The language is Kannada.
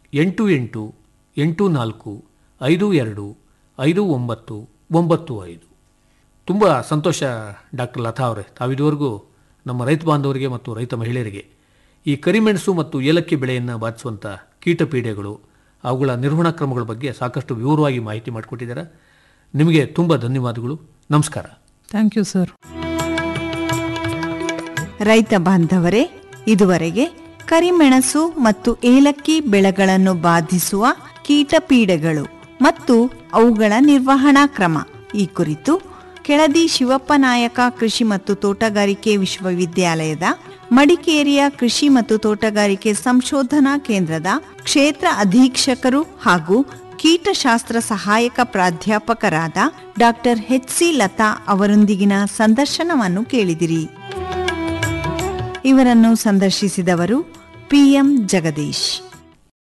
ಎಂಟು ಎಂಟು ಎಂಟು ನಾಲ್ಕು ಐದು ಎರಡು ಐದು ಒಂಬತ್ತು ಒಂಬತ್ತು ಐದು ತುಂಬ ಸಂತೋಷ ಡಾಕ್ಟರ್ ಲತಾ ಅವರೇ ತಾವಿದುವರೆಗೂ ನಮ್ಮ ರೈತ ಬಾಂಧವರಿಗೆ ಮತ್ತು ರೈತ ಮಹಿಳೆಯರಿಗೆ ಈ ಕರಿಮೆಣಸು ಮತ್ತು ಏಲಕ್ಕಿ ಬೆಳೆಯನ್ನು ಬಾಧಿಸುವಂಥ ಕೀಟಪೀಡೆಗಳು ಅವುಗಳ ನಿರ್ವಹಣಾ ಕ್ರಮಗಳ ಬಗ್ಗೆ ಸಾಕಷ್ಟು ವಿವರವಾಗಿ ಮಾಹಿತಿ ಮಾಡಿಕೊಟ್ಟಿದ್ದಾರೆ ನಿಮಗೆ ತುಂಬ ಧನ್ಯವಾದಗಳು ನಮಸ್ಕಾರ ಥ್ಯಾಂಕ್ ಯು ಸರ್ ರೈತ ಬಾಂಧವರೇ ಇದುವರೆಗೆ ಕರಿಮೆಣಸು ಮತ್ತು ಏಲಕ್ಕಿ ಬೆಳೆಗಳನ್ನು ಬಾಧಿಸುವ ಕೀಟಪೀಡೆಗಳು ಮತ್ತು ಅವುಗಳ ನಿರ್ವಹಣಾ ಕ್ರಮ ಈ ಕುರಿತು ಕೆಳದಿ ಶಿವಪ್ಪ ನಾಯಕ ಕೃಷಿ ಮತ್ತು ತೋಟಗಾರಿಕೆ ವಿಶ್ವವಿದ್ಯಾಲಯದ ಮಡಿಕೇರಿಯ ಕೃಷಿ ಮತ್ತು ತೋಟಗಾರಿಕೆ ಸಂಶೋಧನಾ ಕೇಂದ್ರದ ಕ್ಷೇತ್ರ ಅಧೀಕ್ಷಕರು ಹಾಗೂ ಕೀಟಶಾಸ್ತ್ರ ಸಹಾಯಕ ಪ್ರಾಧ್ಯಾಪಕರಾದ ಡಾಕ್ಟರ್ ಎಚ್ ಸಿ ಲತಾ ಅವರೊಂದಿಗಿನ ಸಂದರ್ಶನವನ್ನು ಕೇಳಿದಿರಿ ಇವರನ್ನು ಸಂದರ್ಶಿಸಿದವರು ಪಿಎಂ ಜಗದೀಶ್